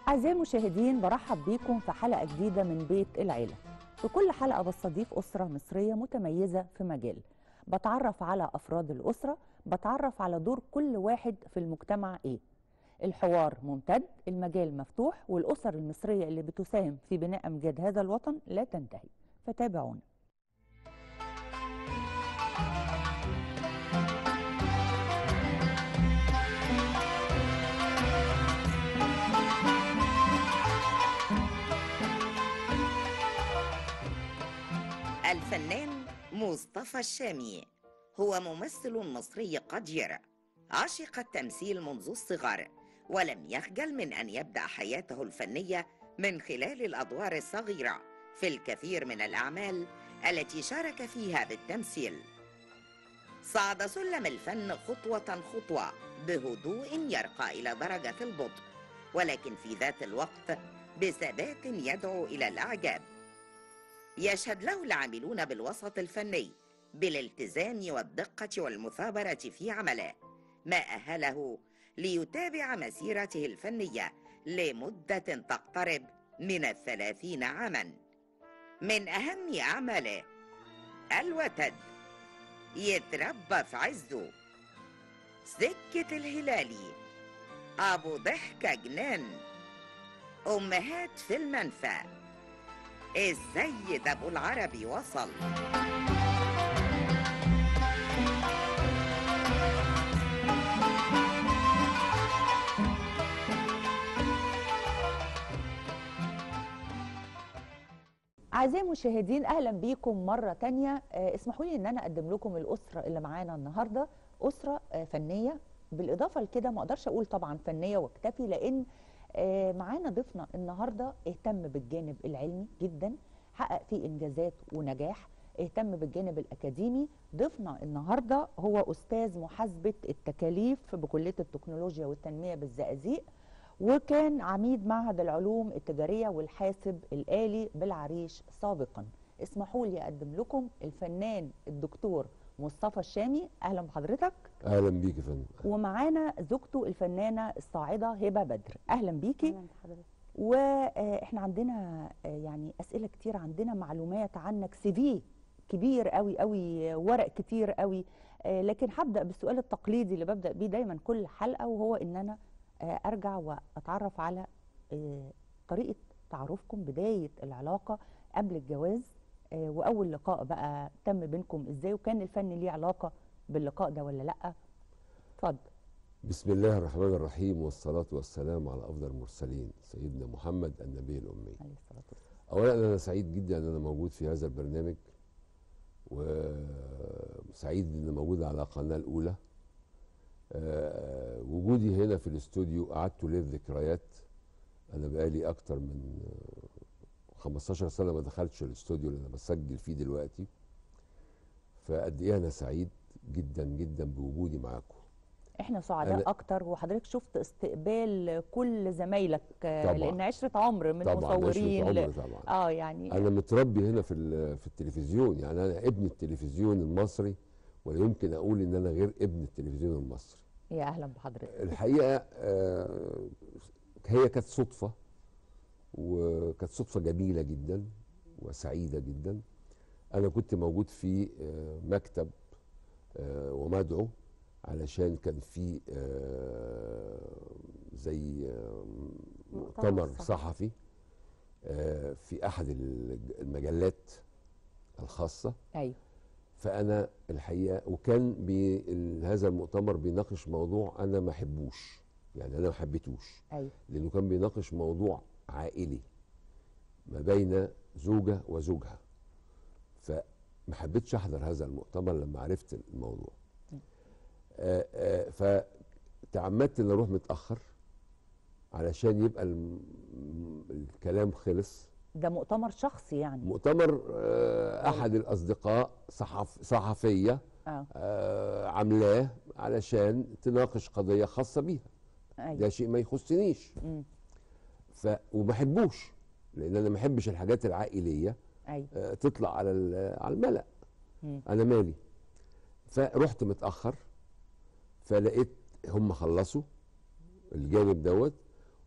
أعزائي المشاهدين برحب بيكم في حلقة جديدة من بيت العيلة في كل حلقة بستضيف أسرة مصرية متميزة في مجال بتعرف على أفراد الأسرة بتعرف على دور كل واحد في المجتمع إيه الحوار ممتد المجال مفتوح والأسر المصرية اللي بتساهم في بناء أمجاد هذا الوطن لا تنتهي فتابعونا الفنان مصطفى الشامي هو ممثل مصري قدير عشق التمثيل منذ الصغر ولم يخجل من ان يبدا حياته الفنيه من خلال الادوار الصغيره في الكثير من الاعمال التي شارك فيها بالتمثيل صعد سلم الفن خطوه خطوه بهدوء يرقى الى درجه البطء ولكن في ذات الوقت بثبات يدعو الى الاعجاب يشهد له العاملون بالوسط الفني بالالتزام والدقة والمثابرة في عمله ما أهله ليتابع مسيرته الفنية لمدة تقترب من الثلاثين عاما من أهم أعماله الوتد يتربى في عزه سكة الهلالي أبو ضحكة جنان أمهات في المنفى السيد ابو العربي وصل أعزائي المشاهدين أهلا بيكم مرة تانية آه، اسمحوا لي إن أنا أقدم لكم الأسرة اللي معانا النهاردة أسرة آه، فنية بالإضافة لكده ما أقدرش أقول طبعا فنية واكتفي لأن آه، معانا ضيفنا النهاردة اهتم بالجانب العلمي جدا حقق فيه إنجازات ونجاح اهتم بالجانب الأكاديمي ضيفنا النهاردة هو أستاذ محاسبة التكاليف بكلية التكنولوجيا والتنمية بالزقازيق وكان عميد معهد العلوم التجارية والحاسب الآلي بالعريش سابقا اسمحوا لي أقدم لكم الفنان الدكتور مصطفى الشامي أهلا بحضرتك اهلا بيك يا فندم ومعانا زوجته الفنانة الصاعدة هبة بدر أهلا بيكي واحنا عندنا آه، يعني أسئلة كتير عندنا معلومات عنك سي في كبير قوي قوي ورق كتير قوي آه، لكن هبدأ بالسؤال التقليدي اللي ببدأ بيه دايما كل حلقة وهو إن أنا آه، أرجع وأتعرف على آه، طريقة تعارفكم بداية العلاقة قبل الجواز آه، وأول لقاء بقى تم بينكم إزاي وكان الفن ليه علاقة باللقاء ده ولا لأ اتفضل بسم الله الرحمن الرحيم والصلاة والسلام على أفضل المرسلين سيدنا محمد النبي الأمي عليه الصلاة والسلام أولا أنا سعيد جدا أن أنا موجود في هذا البرنامج وسعيد أن أنا موجود على القناة الأولى آه، وجودي هنا في الاستوديو أعدت لي الذكريات أنا بقالي أكتر من آه، 15 سنة ما دخلتش الاستوديو اللي أنا بسجل فيه دلوقتي فقد إيه أنا سعيد جدا جدا بوجودي معاكم احنا سعداء أنا- اكتر وحضرتك شفت استقبال كل زمايلك آه، طبعاً. لان عشره عمر من طبعا عشرة مصورين ل- عمر طبعا اه يعني انا متربي هنا في ال- في التلفزيون يعني انا ابن التلفزيون المصري ولا يمكن اقول ان انا غير ابن التلفزيون المصري يا اهلا بحضرتك الحقيقه آه، هي كانت صدفه وكانت صدفه جميله جدا وسعيده جدا انا كنت موجود في آه، مكتب آه، ومدعو علشان كان في آه، زي آه، مؤتمر مؤتمر صحفي. صحفي آه، في احد الج- المجلات الخاصه ايوه فانا الحقيقه وكان بي ال- هذا المؤتمر بيناقش موضوع انا ما احبوش يعني انا ما حبيتوش ايوه لانه كان بيناقش موضوع عائلي ما بين زوجه وزوجها فما حبيتش احضر هذا المؤتمر لما عرفت الموضوع آه، آه، فتعمدت ان اروح متاخر علشان يبقى الم- الكلام خلص ده مؤتمر شخصي يعني مؤتمر آه، احد الاصدقاء صحف صحفيه اه آه، عاملاه علشان تناقش قضيه خاصه بيها ده ايوه شيء ما يخصنيش مم. ف وما احبوش لان انا ما احبش الحاجات العائليه ايوه آه، تطلع على ال- على الملأ مم. انا مالي فرحت متاخر فلقيت هم خلصوا الجانب دوت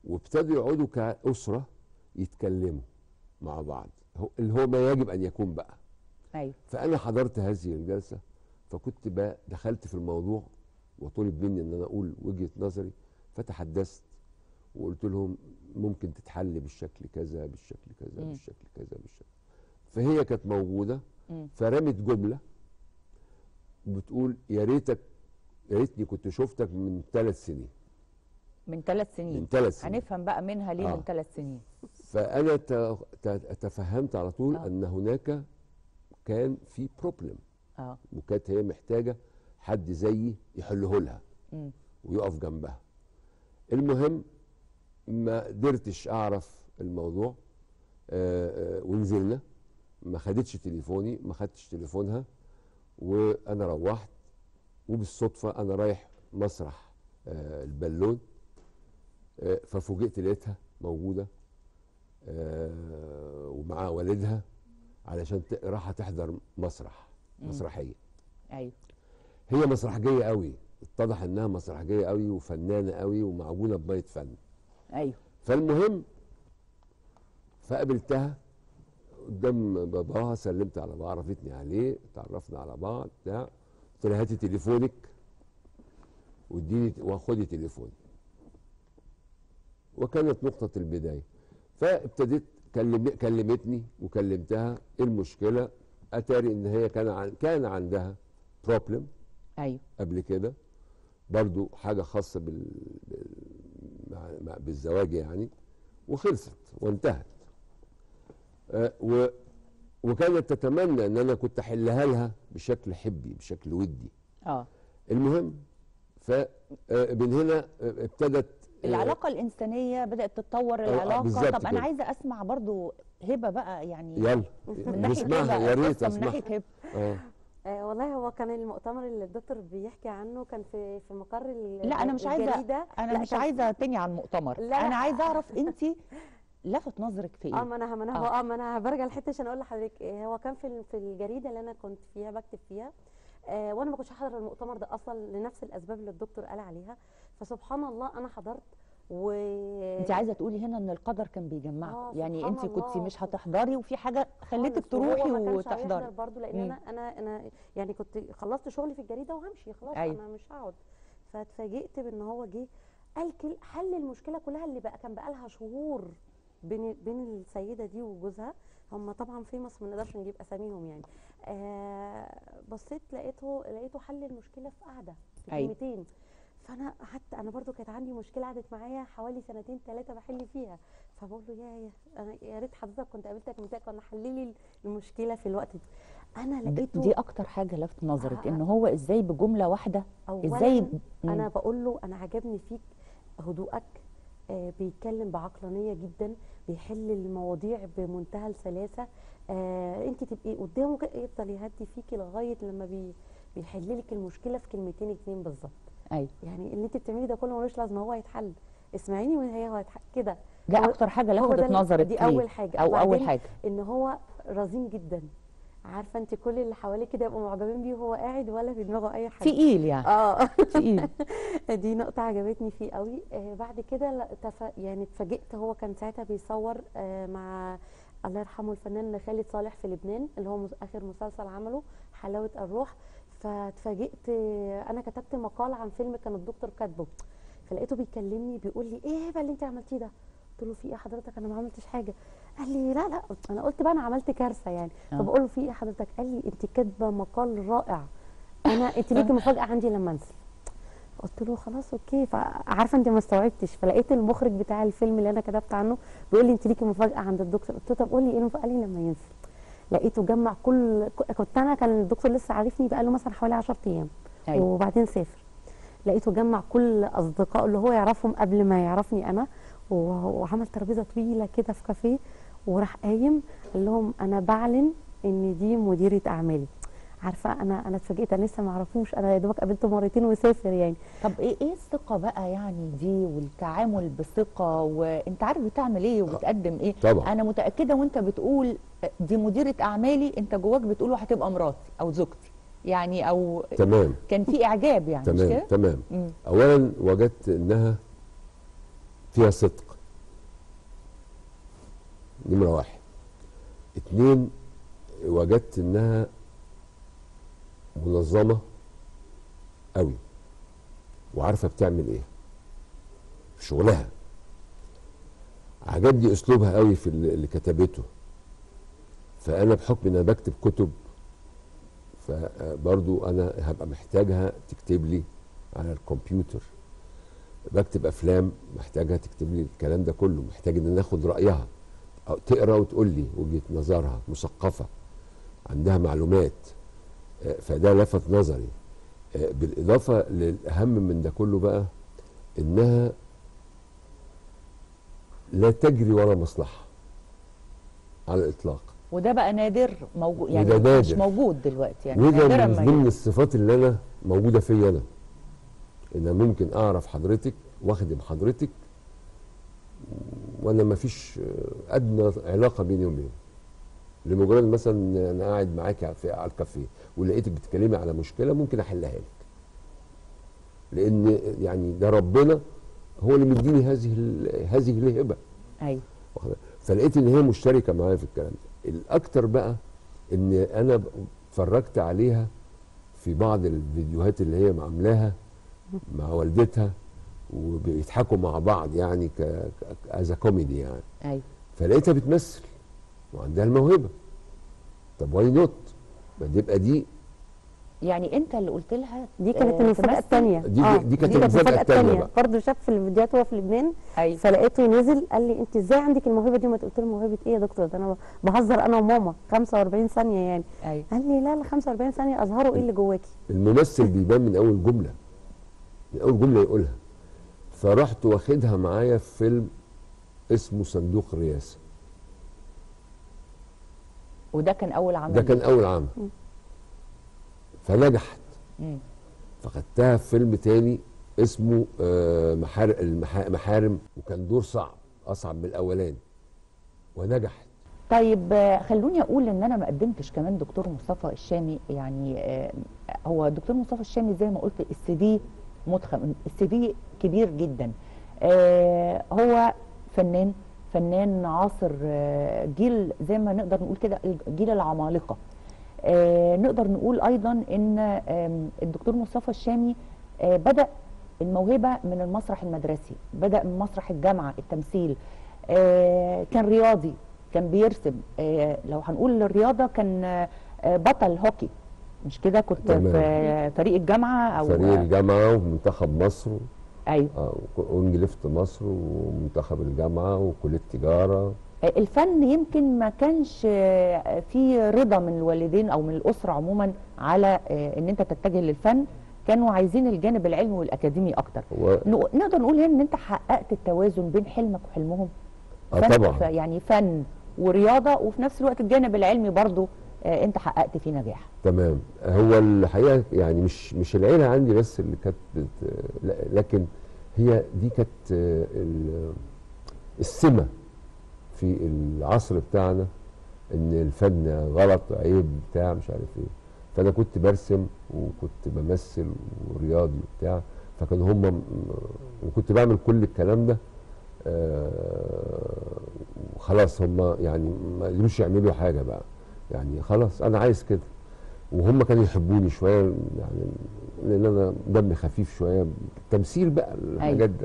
وابتدوا يقعدوا كاسره يتكلموا مع بعض هو اللي هو ما يجب ان يكون بقى ايوه فانا حضرت هذه الجلسه فكنت بقى دخلت في الموضوع وطلب مني ان انا اقول وجهه نظري فتحدثت وقلت لهم ممكن تتحل بالشكل كذا بالشكل كذا مم. بالشكل كذا بالشكل فهي كانت موجوده مم. فرمت جمله بتقول يا ريتك يا ريتني كنت شفتك من ثلاث سنين من ثلاث سنين من ثلاث سنين هنفهم بقى منها ليه آه. من ثلاث سنين فانا ت- ت- تفهمت على طول آه. ان هناك كان في بروبلم اه وكانت هي محتاجه حد زيي يحله لها مم. ويقف جنبها المهم ما قدرتش اعرف الموضوع آه، آه، ونزلنا ما خدتش تليفوني ما خدتش تليفونها وانا روحت وبالصدفه انا رايح مسرح آه، البالون آه، ففوجئت لقيتها موجوده آه، ومعاها والدها علشان ت- رايحه تحضر مسرح مسرحيه ايوه هي مسرحجيه قوي اتضح انها مسرحجيه قوي وفنانه قوي ومعجونه بميه فن ايوه فالمهم فقابلتها قدام باباها سلمت على بابا عرفتني عليه اتعرفنا على بعض بتاع قلت لها هاتي تليفونك واديني وخدي تليفوني وكانت نقطة البداية فابتديت كلم كلمتني وكلمتها ايه المشكلة اتاري ان هي كان عن كان عندها بروبلم ايوه قبل كده برضو حاجة خاصة بال... بال... مع... مع... بالزواج يعني وخلصت وانتهت آه و... وكانت تتمنى ان انا كنت احلها لها بشكل حبي بشكل ودي اه المهم فمن هنا آه، ابتدت آه، العلاقه الانسانيه بدات تتطور آه، العلاقه بالظبط طب انا كده. عايزه اسمع برضو هبه بقى يعني يلا من ناحيه نسمعها هبة، يا ريت قصة من اسمعها ناحيه هبه اه آه والله هو كان المؤتمر اللي الدكتور بيحكي عنه كان في في مقر ال- لا انا مش عايزه الجريدة. انا لا، مش كان- عايزه تاني عن المؤتمر لا، لا. انا عايزه اعرف انت لفت نظرك في اه ايه ما انا ما انا آه. هو اه ما انا برجع الحته عشان اقول لحضرتك إيه، هو كان في ال- في الجريده اللي انا كنت فيها بكتب فيها آه وانا ما كنتش هحضر المؤتمر ده اصلا لنفس الاسباب اللي الدكتور قال عليها فسبحان الله انا حضرت و انت عايزه تقولي هنا ان القدر كان بيجمعكم آه، يعني سبحان انت كنت الله. مش هتحضري وفي حاجه خلتك خالص، وهو تروحي ما كانش هيحضر وتحضري برضه لان مم. انا انا انا يعني كنت خلصت شغلي في الجريده وهمشي خلاص أيوة. انا مش هقعد فاتفاجئت بان هو جه قال كل- حل المشكله كلها اللي بقى كان بقى لها شهور بين بين السيده دي وجوزها هم طبعا في مصر ما نقدرش نجيب اساميهم يعني آه بصيت لقيته لقيته حل المشكله في قعده في أيوة. كلمتين فانا قعدت انا برضو كانت عندي مشكله قعدت معايا حوالي سنتين ثلاثه بحل فيها فبقول له يا يا انا يا ريت حضرتك كنت قابلتك من كنا حللي المشكله في الوقت ده انا د- لقيته دي اكتر حاجه لفت نظرك آه. ان هو ازاي بجمله واحده أولاً ازاي انا بقول له انا عجبني فيك هدوءك آه بيتكلم بعقلانيه جدا بيحل المواضيع بمنتهى السلاسه آه انت تبقي قدامه كده يفضل يهدي فيكي لغايه لما بي بيحل لك المشكله في كلمتين اتنين بالظبط ايوه يعني اللي انت بتعمليه ده كله ملوش لازمه هو هيتحل اسمعيني وهي هو هيتحل كده ده هو- اكتر حاجه هو ده لفتت اللي- نظرك دي ليه؟ اول حاجه او اول وبعدين حاجه ان هو رزين جدا عارفه انت كل اللي حواليه كده يبقوا معجبين بيه وهو قاعد ولا في دماغه اي حاجه تقيل يعني اه تقيل دي نقطة عجبتني فيه قوي آه بعد كده لا- تف... يعني اتفاجئت هو كان ساعتها بيصور آه مع الله يرحمه الفنان خالد صالح في لبنان اللي هو مس- آخر مسلسل عمله حلاوة الروح فاتفاجئت آه انا كتبت مقال عن فيلم كان الدكتور كاتبه فلقيته بيكلمني بيقول لي ايه بقى اللي انت عملتيه ده قلت له في ايه حضرتك انا ما عملتش حاجه قال لي لا لا انا قلت بقى انا عملت كارثه يعني آه. فبقول له في ايه حضرتك قال لي انت كاتبه مقال رائع انا انت ليكي مفاجاه عندي لما انزل قلت له خلاص اوكي فعارفه انت ما استوعبتش فلقيت المخرج بتاع الفيلم اللي انا كتبت عنه بيقول لي انت ليكي مفاجاه عند الدكتور قلت له طب قول لي ايه المفاجاه قال لي لما ينزل لقيته جمع كل كنت انا كان الدكتور لسه عارفني بقاله مثلا حوالي 10 ايام أيوة. وبعدين سافر لقيته جمع كل اصدقائه اللي هو يعرفهم قبل ما يعرفني انا و- وعمل ترابيزه طويله كده في كافيه وراح قايم قال لهم انا بعلن ان دي مديره اعمالي عارفه انا انا اتفاجئت انا لسه ما اعرفوش انا يا دوبك قابلته مرتين وسافر يعني طب ايه ايه الثقه بقى يعني دي والتعامل بثقه وانت عارف بتعمل ايه وبتقدم ايه طبعا. انا متاكده وانت بتقول دي مديره اعمالي انت جواك بتقول هتبقى مراتي او زوجتي يعني او تمام كان في اعجاب يعني مش تمام كده تمام مم. اولا وجدت انها فيها صدق نمره واحد اتنين وجدت انها منظمه قوي وعارفه بتعمل ايه في شغلها عجبني اسلوبها قوي في اللي اللي كتبته فانا بحكم ان انا بكتب كتب فبرضو انا هبقى محتاجها تكتب لي على الكمبيوتر بكتب افلام محتاجها تكتب لي الكلام ده كله محتاج ان انا اخد رايها أو تقرا وتقول لي وجهه نظرها مثقفه عندها معلومات آه، فده لفت نظري آه، بالاضافه للاهم من ده كله بقى انها لا تجري ورا مصلحه على الاطلاق وده بقى نادر موجود يعني وده مش نادر. موجود دلوقتي يعني وده نادرا من ما ضمن يجي. الصفات اللي انا موجوده فيا انا ان ممكن اعرف حضرتك واخدم حضرتك وانا ما فيش ادنى علاقه بيني وبينك لمجرد مثلا إن انا قاعد معاكي في على الكافيه ولقيتك بتتكلمي على مشكله ممكن احلها لك لان يعني ده ربنا هو اللي مديني هذه ال- هذه الهبه ايوه واخد بالك؟ فلقيت ان هي مشتركه معايا في الكلام ده الاكتر بقى ان انا ب- اتفرجت عليها في بعض الفيديوهات اللي هي عاملاها مع والدتها وبيضحكوا مع بعض يعني ك از كوميدي يعني ايوه فلقيتها بتمثل وعندها الموهبه طب واي نوت ما تبقى دي يعني انت اللي قلت لها دي كانت آه، المفاجاه تمثل؟ الثانيه دي- دي كانت المفاجأة التانية بقى. برضه شاف في الفيديوهات وهو في لبنان ايوه فلقيته نزل قال لي انت ازاي عندك الموهبه دي ما قلت له موهبه ايه يا دكتور ده انا بهزر انا وماما 45 ثانيه يعني ايوه قال لي لا لا 45 ثانيه اظهروا ايه اللي جواكي الممثل بيبان من اول جمله من اول جمله يقولها فرحت واخدها معايا في فيلم اسمه صندوق الرئاسه وده كان اول عمل ده كان اول عمل فنجحت مم. فخدتها في فيلم تاني اسمه آه، محار المحا- محارم وكان دور صعب اصعب من الاولاني ونجحت طيب آه، خلوني اقول ان انا ما قدمتش كمان دكتور مصطفى الشامي يعني آه، هو دكتور مصطفى الشامي زي ما قلت السي في مضخم السي في كبير جدا آه، هو فنان فنان عاصر آه، جيل زي ما نقدر نقول كده جيل العمالقه آه، نقدر نقول ايضا ان آم، الدكتور مصطفى الشامي آه، بدا الموهبه من المسرح المدرسي بدا من مسرح الجامعه التمثيل آه، كان رياضي كان بيرسم آه، لو هنقول الرياضه كان آه، آه، بطل هوكي مش كده كنت تمام. في فريق الجامعه او فريق الجامعه ومنتخب مصر ايوه آه، وانجلفت مصر ومنتخب الجامعه وكليه تجاره آه، الفن يمكن ما كانش آه، في رضا من الوالدين او من الاسره عموما على آه، ان انت تتجه للفن كانوا عايزين الجانب العلمي والاكاديمي اكتر هو نق- نقدر نقول هنا ان انت حققت التوازن بين حلمك وحلمهم اه فن- ف- طبعا يعني فن ورياضه وفي نفس الوقت الجانب العلمي برضو آه، انت حققت فيه نجاح تمام هو الحقيقه يعني مش مش العيله عندي بس اللي كانت بت... لا- لكن هي دي كانت آه، ال- السمه في العصر بتاعنا ان الفن غلط عيب بتاع مش عارف ايه فانا كنت برسم وكنت بمثل ورياضي وبتاع فكانوا هم م- وكنت بعمل كل الكلام ده آه، وخلاص هم يعني ما قدروش يعملوا حاجه بقى يعني خلاص انا عايز كده وهم كانوا يحبوني شويه يعني لان انا دمي خفيف شويه التمثيل بقى الحاجات ده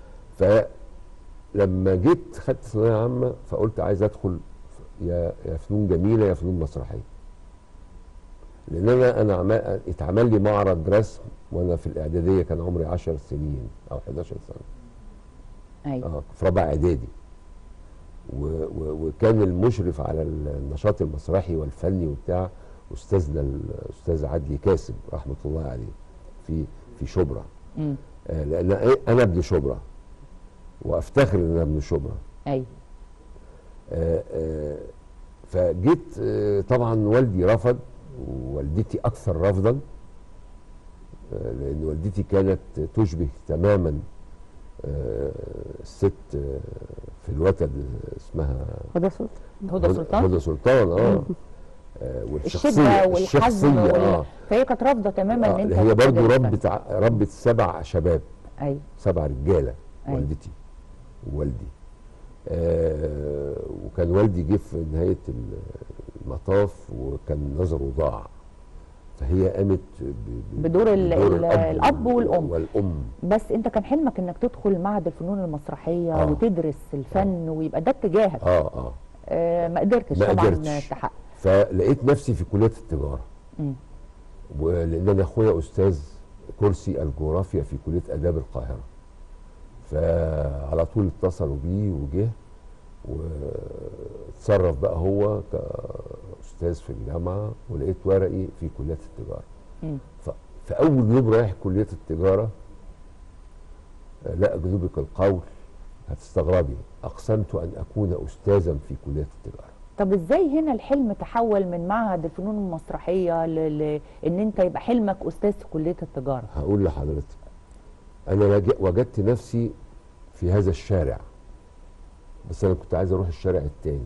فلما جيت خدت ثانويه عامه فقلت عايز ادخل يا يا فنون جميله يا فنون مسرحيه لان انا انا عمال اتعمل لي معرض رسم وانا في الاعداديه كان عمري 10 سنين او 11 سنه ايوه اه في رابعه اعدادي و و وكان المشرف على النشاط المسرحي والفني وبتاع استاذنا الاستاذ عدلي كاسب رحمه الله عليه في في شبرا مم. آه لان إيه؟ انا ابن شبرا وافتخر ان انا ابن شبرا ايوه آه آه فجيت آه طبعا والدي رفض ووالدتي اكثر رفضا آه لان والدتي كانت تشبه تماما آه الست آه في الوتد اسمها هدى سلطان هدى سلطان هدى سلطان اه آه، والشخصيه الشده والحزم الشخصيه وال... اه فهي كانت رافضه تماما ان آه، انت هي برضو تتجه للفن. ربت ع- ربت سبع شباب ايوه سبع رجاله أيوة. والدتي ووالدي آه وكان والدي جه في نهايه المطاف وكان نظره ضاع فهي قامت ب- ب- بدور ال- ال- الأب وال- والأم. والام بس انت كان حلمك انك تدخل معهد الفنون المسرحيه آه. وتدرس الفن ويبقى ده اتجاهك اه اه آه ما قدرتش ما طبعا قدرتش. تحقق فلقيت نفسي في كليه التجاره مم. ولان انا اخويا استاذ كرسي الجغرافيا في كليه اداب القاهره فعلى طول اتصلوا بيه وجه واتصرف بقى هو كاستاذ في الجامعه ولقيت ورقي في كليه التجاره مم. ف- فاول يوم رايح كليه التجاره آه، لا اكذبك القول هتستغربي اقسمت ان اكون استاذا في كليه التجاره طب ازاي هنا الحلم تحول من معهد الفنون المسرحيه ل... ل... ان انت يبقى حلمك استاذ في كليه التجاره هقول لحضرتك انا وج- وجدت نفسي في هذا الشارع بس انا كنت عايز اروح الشارع التاني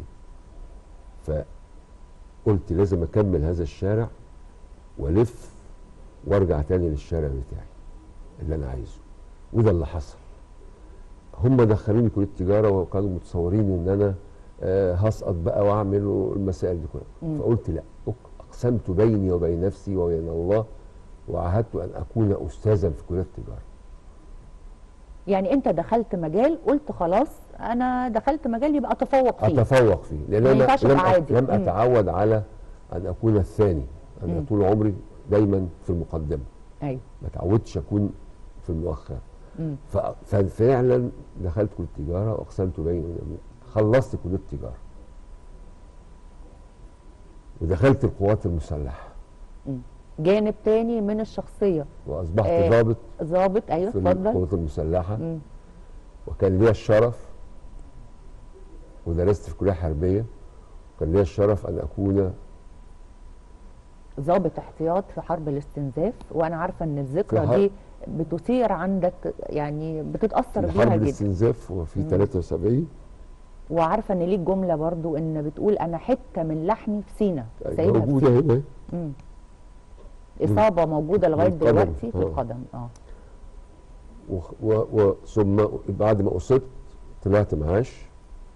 فقلت لازم اكمل هذا الشارع والف وارجع تاني للشارع بتاعي اللي انا عايزه وده اللي حصل هم دخلوني كليه التجاره وكانوا متصورين ان انا آه، هسقط بقى واعمل المسائل دي كلها مم. فقلت لا أق- اقسمت بيني وبين نفسي وبين الله وعهدت ان اكون استاذا في كليه التجاره يعني انت دخلت مجال قلت خلاص انا دخلت مجال يبقى اتفوق فيه اتفوق فيه لان ما انا ينفعش لم, أبقى أ- عادي. لم مم. اتعود على ان اكون الثاني انا مم. طول عمري دايما في المقدمه ايوه ما تعودتش اكون في المؤخر مم. ف- ففعلا دخلت كليه التجاره واقسمت بيني وبين خلصت كليه التجاره ودخلت القوات المسلحه مم. جانب تاني من الشخصيه واصبحت آه، ضابط ضابط ايوه في اتفضل القوات المسلحه مم. وكان ليا الشرف ودرست في كليه حربيه وكان ليا الشرف ان اكون ضابط احتياط في حرب الاستنزاف وانا عارفه ان في الذكرى حرب- دي بتثير عندك يعني بتتاثر في بيها حرب جدا الاستنزاف وفي مم. 73 وعارفه ان ليك جمله برضو ان بتقول انا حته من لحمي في سينا سايبها في موجوده سينا هنا مم. اصابه موجوده لغايه القدم، دلوقتي في آه. القدم اه وخ- و- وثم بعد ما اصبت طلعت معاش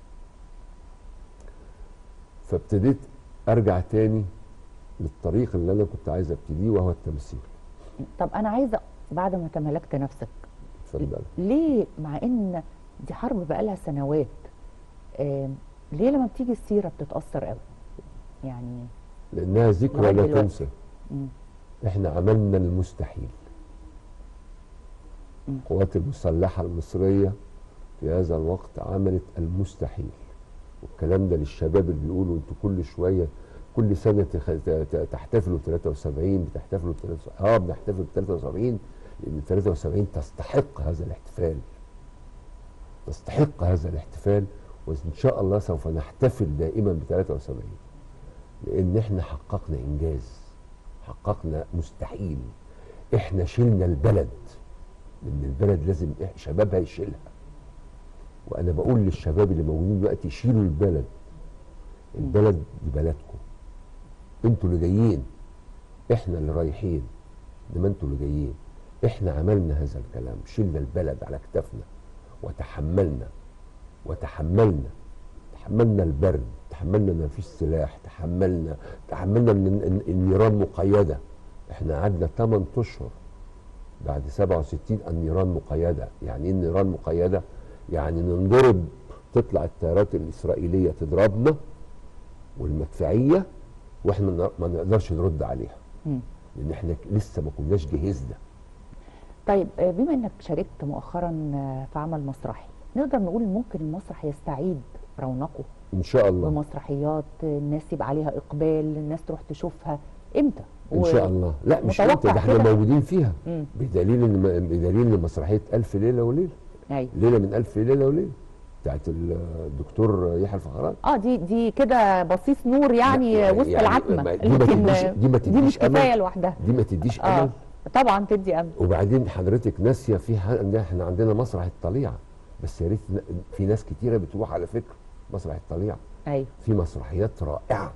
فابتديت ارجع تاني للطريق اللي انا كنت عايز ابتديه وهو التمثيل طب انا عايزه بعد ما تملكت نفسك اتفضل ليه مع ان دي حرب بقالها سنوات آم، ليه لما بتيجي السيره بتتاثر قوي يعني لانها ذكرى لغاية لا دلوقتي. تنسى مم. احنا عملنا المستحيل مم. القوات المسلحه المصريه في هذا الوقت عملت المستحيل والكلام ده للشباب اللي بيقولوا انتوا كل شويه كل سنه تخ... ت- ت- تحتفلوا 73 بتحتفلوا 73 اه بنحتفل ب 73 لان 73 تستحق هذا الاحتفال تستحق هذا الاحتفال وان شاء الله سوف نحتفل دائما ب 73 لان احنا حققنا انجاز حققنا مستحيل احنا شلنا البلد لان البلد لازم إح- شبابها يشيلها وانا بقول للشباب اللي موجودين دلوقتي شيلوا البلد البلد دي بلدكم انتوا اللي جايين احنا اللي رايحين انما انتوا اللي جايين احنا عملنا هذا الكلام شلنا البلد على كتافنا وتحملنا وتحملنا تحملنا البرد تحملنا ان مفيش سلاح تحملنا تحملنا ان إن- النيران مقيده احنا قعدنا 8 اشهر بعد 67 النيران مقيده يعني ايه النيران مقيده يعني ننضرب تطلع الطيارات الاسرائيليه تضربنا والمدفعيه واحنا ما- ما نقدرش نرد عليها مم. لان احنا لسه ما كناش جهزنا طيب آه، بما انك شاركت مؤخرا آه، في عمل مسرحي نقدر نقول ممكن المسرح يستعيد رونقه ان شاء الله بمسرحيات آه، الناس يبقى عليها اقبال الناس تروح تشوفها امتى ان شاء الله لا مش متوقع انت ده احنا كده؟ موجودين فيها مم. بدليل ان بدليل ان مسرحيه الف ليله وليله ايوه ليله من الف ليله وليله بتاعت الدكتور يحيى الفخراني اه دي دي كده بصيص نور يعني لا، وسط يعني العتمه ما- دي ما لكن تديش- دي ما دي مش تديش أمل. كفايه لوحدها دي ما تديش اه امل طبعا تدي امل وبعدين حضرتك ناسيه في ح- إن احنا عندنا مسرح الطليعه بس يا ريت ن- في ناس كتيره بتروح على فكره مسرح الطليعه ايوه في مسرحيات رائعه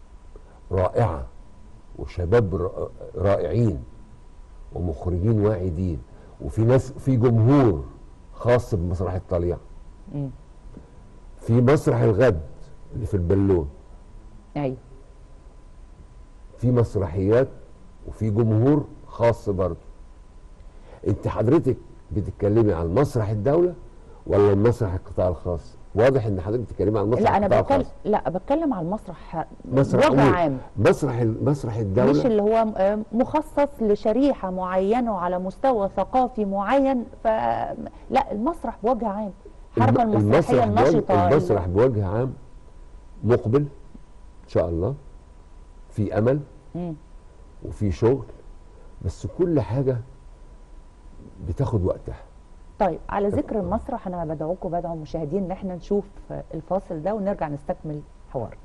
رائعه وشباب ر- رائعين ومخرجين واعدين وفي ناس في جمهور خاص بمسرح الطليعه مم. في مسرح الغد اللي في البالون ايوه في مسرحيات وفي جمهور خاص برضه انت حضرتك بتتكلمي عن مسرح الدوله ولا مسرح القطاع الخاص واضح ان حضرتك بتتكلمي عن مسرح لا انا القطاع بتكلم الخاص لا بتكلم على المسرح مسرح بوجه عمومي. عام مسرح ال- مسرح الدوله مش اللي هو آه، مخصص لشريحه معينه وعلى مستوى ثقافي معين ف لا المسرح بوجه عام الحركه الم- المسرحيه المسرح بوجه النشطه المسرح بوجه عام مقبل ان شاء الله في امل مم. وفي شغل بس كل حاجه بتاخد وقتها طيب على ذكر المسرح انا بدعوكم بدعو المشاهدين ان احنا نشوف الفاصل ده ونرجع نستكمل حوار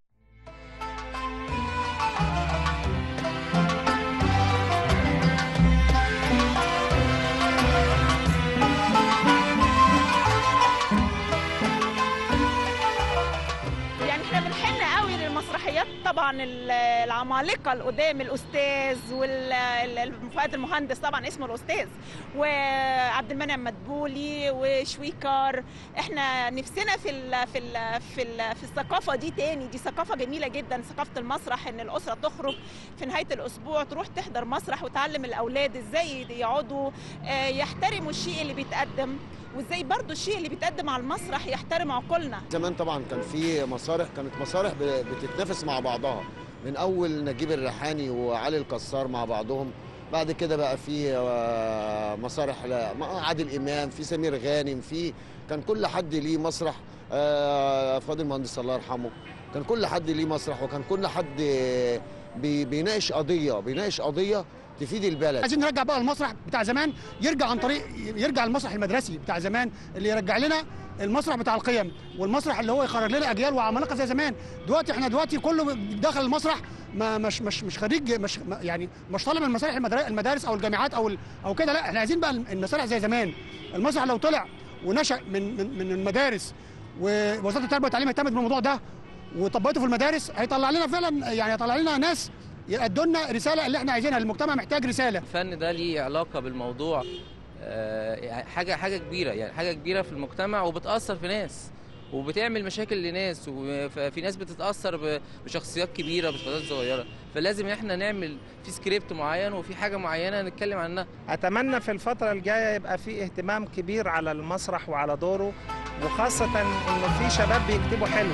يعني احنا بنحن قوي للمسرحيات طبعا ال- العمالقه القدام الاستاذ والفؤاد المهندس طبعا اسمه الاستاذ وعبد المنعم مدبولي وشويكار احنا نفسنا في ال في ال في ال في الثقافه دي تاني دي ثقافه جميله جدا ثقافه المسرح ان الاسره تخرج في نهايه الاسبوع تروح تحضر مسرح وتعلم الاولاد ازاي يقعدوا آه، يحترموا الشيء اللي بيتقدم وازاي برضو الشيء اللي بيتقدم على المسرح يحترم عقولنا زمان طبعا كان في مسارح كانت مسارح ب- بتتنافس مع بعضها من اول نجيب الريحاني وعلي الكسار مع بعضهم بعد كده بقى في آه، مسارح لا- مع عادل امام في سمير غانم في كان كل حد ليه مسرح آه، فاضل المهندس الله يرحمه كان كل حد ليه مسرح وكان كل حد بي- بيناقش قضيه بيناقش قضيه تفيد البلد عايزين نرجع بقى المسرح بتاع زمان يرجع عن طريق يرجع المسرح المدرسي بتاع زمان اللي يرجع لنا المسرح بتاع القيم والمسرح اللي هو يخرج لنا اجيال وعمالقه زي زمان دلوقتي احنا دلوقتي كله داخل المسرح ما مش مش مش خريج مش ما- يعني مش طالب من مسارح المدار- المدارس او الجامعات او ال- او كده لا احنا عايزين بقى المسارح زي زمان المسرح لو طلع ونشا من من من المدارس ووزاره التربيه والتعليم اهتمت بالموضوع ده وطبقته في المدارس هيطلع لنا فعلا يعني هيطلع لنا ناس يأدوا لنا رساله اللي احنا عايزينها المجتمع محتاج رساله الفن ده ليه علاقه بالموضوع آه، يعني حاجه حاجه كبيره يعني حاجه كبيره في المجتمع وبتاثر في ناس وبتعمل مشاكل لناس وفي ناس بتتاثر ب- بشخصيات كبيره بشخصيات صغيره فلازم احنا نعمل في سكريبت معين وفي حاجه معينه نتكلم عنها أتمنى في الفترة الجاية يبقى في اهتمام كبير على المسرح وعلى دوره وخاصة إنه في شباب بيكتبوا حلو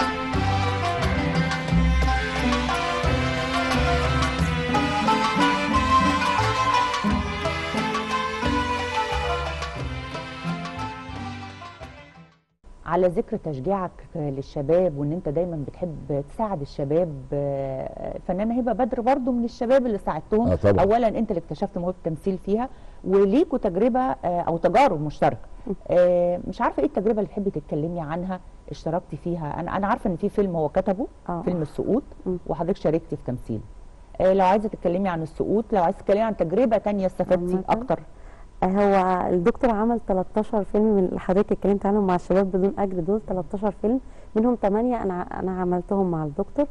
على ذكر تشجيعك للشباب وان انت دايما بتحب تساعد الشباب آه، فنانه هبه بدر برضو من الشباب اللي ساعدتهم آه طبعا. اولا انت اللي اكتشفت موهبه التمثيل فيها وليكوا تجربه آه، او تجارب مشتركه آه، مش عارفه ايه التجربه اللي تحبي تتكلمي عنها اشتركتي فيها انا انا عارفه ان في فيلم هو كتبه آه. فيلم السقوط م. وحضرتك شاركتي في تمثيله آه، لو عايزه تتكلمي عن السقوط لو عايزه تتكلمي عن تجربه تانية استفدتي عامة. اكتر هو الدكتور عمل 13 فيلم من اللي حضرتك اتكلمت عنهم مع الشباب بدون اجر دول 13 فيلم منهم 8 انا انا عملتهم مع الدكتور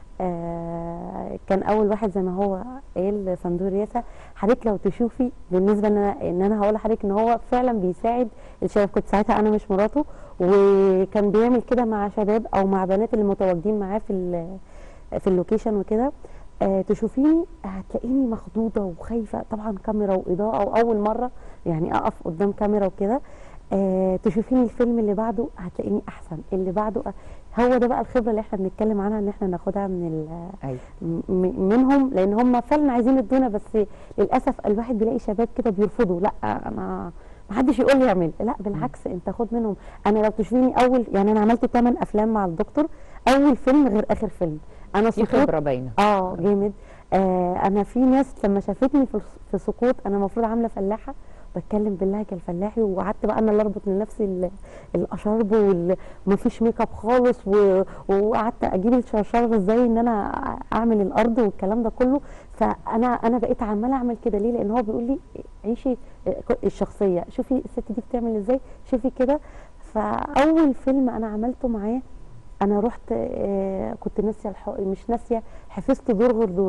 آه كان اول واحد زي ما هو قال صندوق الرئاسه حضرتك لو تشوفي بالنسبه ان انا ان انا هقول لحضرتك ان هو فعلا بيساعد الشباب كنت ساعتها انا مش مراته وكان بيعمل كده مع شباب او مع بنات اللي متواجدين معاه في ال- في اللوكيشن وكده آه تشوفيني هتلاقيني مخضوضه وخايفه طبعا كاميرا واضاءه واول مره يعني اقف قدام كاميرا وكده آه تشوفيني الفيلم اللي بعده هتلاقيني احسن اللي بعده أ- هو ده بقى الخبره اللي احنا بنتكلم عنها ان احنا ناخدها من ال- ايوه م- منهم لان هم فعلا عايزين يدونا بس للاسف الواحد بيلاقي شباب كده بيرفضوا لا انا ما حدش يقول لي اعمل لا بالعكس انت خد منهم انا لو تشوفيني اول يعني انا عملت 8 افلام مع الدكتور اول فيلم غير اخر فيلم انا في سقوط خبره باينه اه جامد آه انا في ناس لما شافتني في في سقوط انا المفروض عامله فلاحه بتكلم باللهجه الفلاحي وقعدت بقى انا اللي اربط لنفسي ال- الاشارب وال- ومفيش ميك اب خالص و- وقعدت اجيب الشرشره ازاي ان انا اعمل الارض والكلام ده كله فانا انا بقيت عماله اعمل كده ليه لان هو بيقول لي عيشي الشخصيه شوفي الست دي بتعمل ازاي شوفي كده فاول فيلم انا عملته معاه انا رحت آه، كنت ناسيه الح... مش ناسيه حفظت دور غير دوري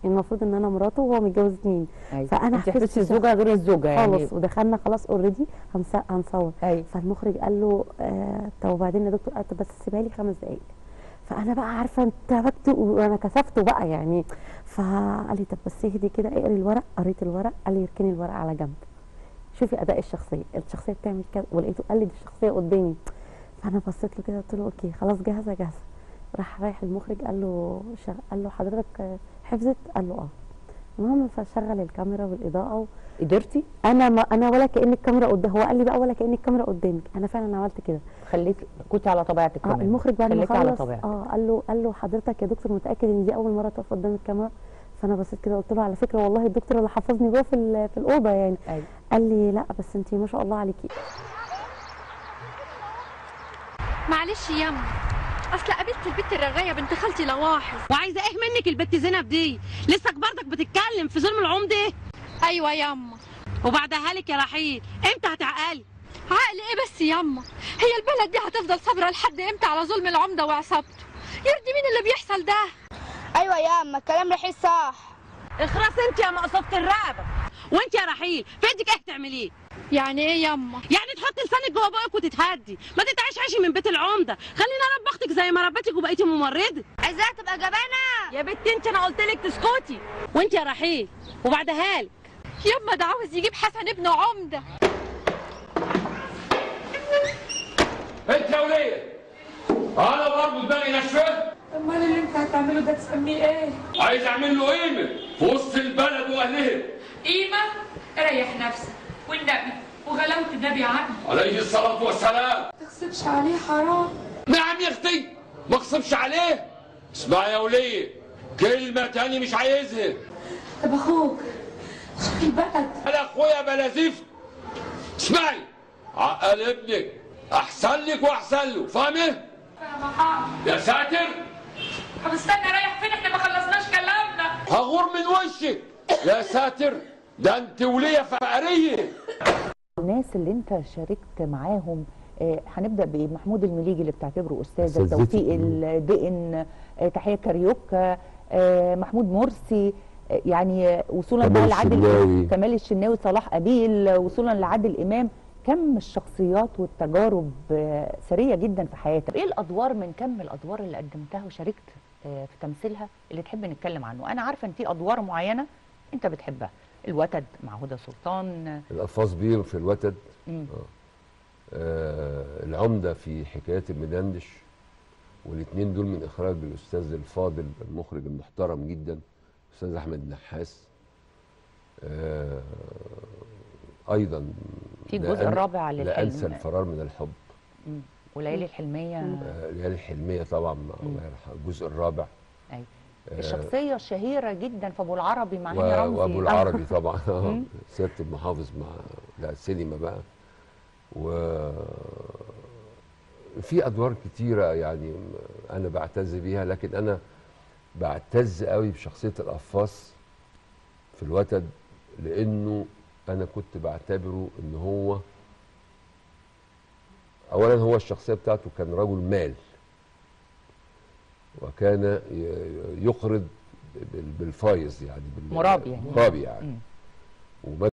المفروض ان انا مراته وهو متجوز اتنين أيوة. فانا انت حفظت حفظتي الزوجه غير الزوجه يعني خالص ودخلنا خلاص اوريدي هنصور ايوه فالمخرج قال له آه طب وبعدين يا دكتور قالت بس سيبها لي خمس دقائق فانا بقى عارفه انت بكتب وانا كسفته بقى يعني فقال لي طب بس اهدي كده اقري الورق قريت الورق قال لي اركني الورق على جنب شوفي اداء الشخصيه الشخصيه بتعمل كده ولقيته قال لي دي الشخصيه قدامي فانا بصيت له كده قلت له اوكي خلاص جاهزه جاهزه راح رايح المخرج قال له شغ... قال له حضرتك آه، حفظت قال له اه المهم فشغل الكاميرا والاضاءه و... قدرتي انا ما انا ولا كان الكاميرا قدام هو قال لي بقى ولا كان الكاميرا قدامك انا فعلا عملت كده خليك كنت على طبيعتك اه كمان المخرج بعد ما خليكي على خلص طبيعتك اه قال له قال له حضرتك يا دكتور متاكد ان دي اول مره تقف قدام الكاميرا فانا بصيت كده قلت له على فكره والله الدكتور اللي حفظني جوه في ال- في الاوضه يعني ايوه قال لي لا بس انت ما شاء الله عليكي معلش ياما اصل قابلت البت الرغايه بنت خالتي لواحظ وعايزه ايه منك البت زينب دي لسه برضك بتتكلم في ظلم العمده ايوه ياما وبعدها لك يا رحيل امتى هتعقلي عقل ايه بس ياما هي البلد دي هتفضل صابره لحد امتى على ظلم العمده وعصابته يرضي مين اللي بيحصل ده ايوه يا اما الكلام رحيل صح اخرس انت يا مقصوفه الرقبه وانت يا رحيل في ايدك ايه تعمليه يعني ايه ياما يعني تحطي لسانك جوه بقك وتتهدي ما تتعيش عيشي من بيت العمده خلينا اربي اختك زي ما ربيتك وبقيتي ممرضه عايزاها تبقى جبانه يا بنتي انت انا قلت لك تسكتي وانت يا رحيل وبعدها لك ياما ده عاوز يجيب حسن ابنه عمده انت يا وليه انا برضه دماغي ناشفه امال اللي انت هتعمله ده تسميه ايه عايز اعمل له قيمه في وسط البلد واهلها قيمه ريح نفسك والنبي وغلاوه النبي عني عليه الصلاه والسلام ما تغصبش عليه حرام نعم يا اختي ما اغصبش عليه اسمع يا وليه كلمه تاني مش عايزها طب اخوك شوف البلد انا اخويا بلا زفت اسمعي عقل ابنك احسن لك واحسن له فاهمه فاهمة حاضر يا ساتر طب استنى رايح فين احنا ما خلصناش كلامنا هغور من وشك يا ساتر ده انت وليه فقريه الناس اللي انت شاركت معاهم آه، هنبدا بايه محمود المليجي اللي بتعتبره استاذ أستاذتي. توفيق الدقن آه، تحيه كاريوكا آه، محمود مرسي آه، يعني آه، وصولا كمال بقى لعادل الشناوي. كمال الشناوي صلاح قبيل آه، وصولا لعادل امام كم الشخصيات والتجارب آه، ثريه جدا في حياتك ايه الادوار من كم الادوار اللي قدمتها وشاركت آه، في تمثيلها اللي تحب نتكلم عنه انا عارفه ان في ادوار معينه انت بتحبها الوتد مع هدى سلطان آه، القفاص بير في الوتد مم. آه العمده في حكايات المدندش والاثنين دول من اخراج الاستاذ الفاضل المخرج المحترم جدا الاستاذ احمد نحاس آه ايضا في لا الجزء أن- الرابع لا للحلم. انسى الفرار من الحب مم. وليالي الحلميه آه ليالي الحلميه طبعا الله يرحمه الجزء الرابع أيوة. آه، الشخصيه الشهيره جدا في ابو العربي مع و- هاني رمزي وابو العربي طبعا مم. سياده المحافظ مع لا سينما بقى و في ادوار كتيره يعني انا بعتز بيها لكن انا بعتز قوي بشخصيه القفاص في الوتد لانه انا كنت بعتبره ان هو اولا هو الشخصيه بتاعته كان رجل مال وكان ي- يقرض بال- بالفايز يعني بال- مرابي يعني. مرابي يعني مم. وما